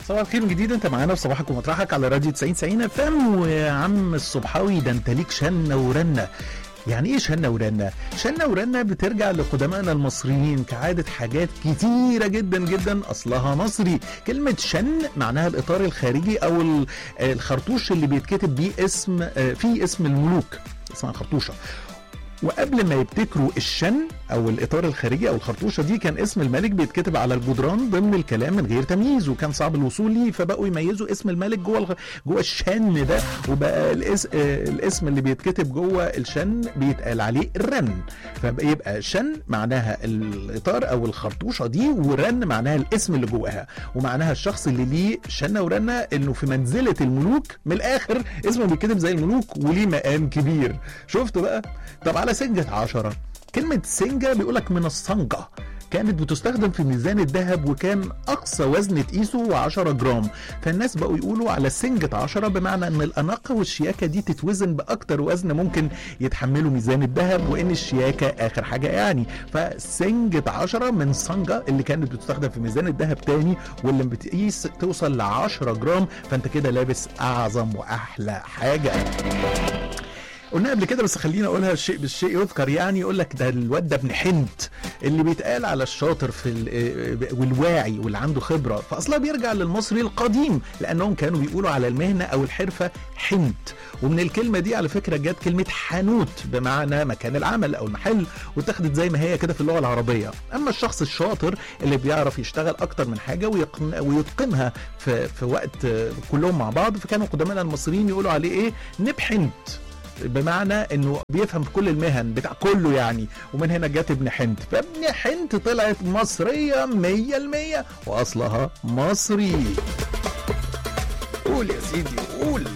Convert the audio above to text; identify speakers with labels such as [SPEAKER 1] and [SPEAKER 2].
[SPEAKER 1] صباح الخير من جديد انت معانا في صباحك ومطرحك على راديو 90 90 اف ام ويا عم الصبحاوي ده انت ليك شنه ورنه يعني ايه شنه ورنه؟ شنه ورنه بترجع لقدمائنا المصريين كعاده حاجات كتيره جدا جدا اصلها مصري، كلمه شن معناها الاطار الخارجي او ال- الخرطوش اللي بيتكتب بيه اسم آه، فيه اسم الملوك اسمها خرطوشه وقبل ما يبتكروا الشن او الاطار الخارجي او الخرطوشه دي كان اسم الملك بيتكتب على الجدران ضمن الكلام من غير تمييز وكان صعب الوصول ليه فبقوا يميزوا اسم الملك جوه الغ... جوه الشن ده وبقى الاس... آه، الاسم اللي بيتكتب جوه الشن بيتقال عليه الرن فيبقى شن معناها الاطار او الخرطوشه دي ورن معناها الاسم اللي جواها ومعناها الشخص اللي ليه شنه ورنه انه في منزله الملوك من الاخر اسمه بيتكتب زي الملوك وليه مقام كبير شفتوا بقى طب على سنجة عشرة كلمة سنجة بيقولك من الصنجة كانت بتستخدم في ميزان الذهب وكان أقصى وزن تقيسه 10 جرام فالناس بقوا يقولوا على سنجة 10 بمعنى أن الأناقة والشياكة دي تتوزن بأكتر وزن ممكن يتحمله ميزان الذهب وإن الشياكة آخر حاجة يعني فسنجة 10 من صنجة اللي كانت بتستخدم في ميزان الذهب تاني واللي بتقيس توصل ل 10 جرام فأنت كده لابس أعظم وأحلى حاجة قلنا قبل كده بس خلينا اقولها الشيء بالشيء يذكر يعني يقول لك ده الواد ده ابن حنت اللي بيتقال على الشاطر في ال- والواعي واللي عنده خبره فاصلها بيرجع للمصري القديم لانهم كانوا بيقولوا على المهنه او الحرفه حنت ومن الكلمه دي على فكره جت كلمه حانوت بمعنى مكان العمل او المحل واتخذت زي ما هي كده في اللغه العربيه اما الشخص الشاطر اللي بيعرف يشتغل اكتر من حاجه ويقن ويتقنها في في وقت آه، كلهم مع بعض فكانوا قدماء المصريين يقولوا عليه ايه نبحنت بمعنى انه بيفهم في كل المهن بتاع كله يعني ومن هنا جت ابن حنت فابن حنت طلعت مصرية مية المية واصلها مصري قول يا سيدي قول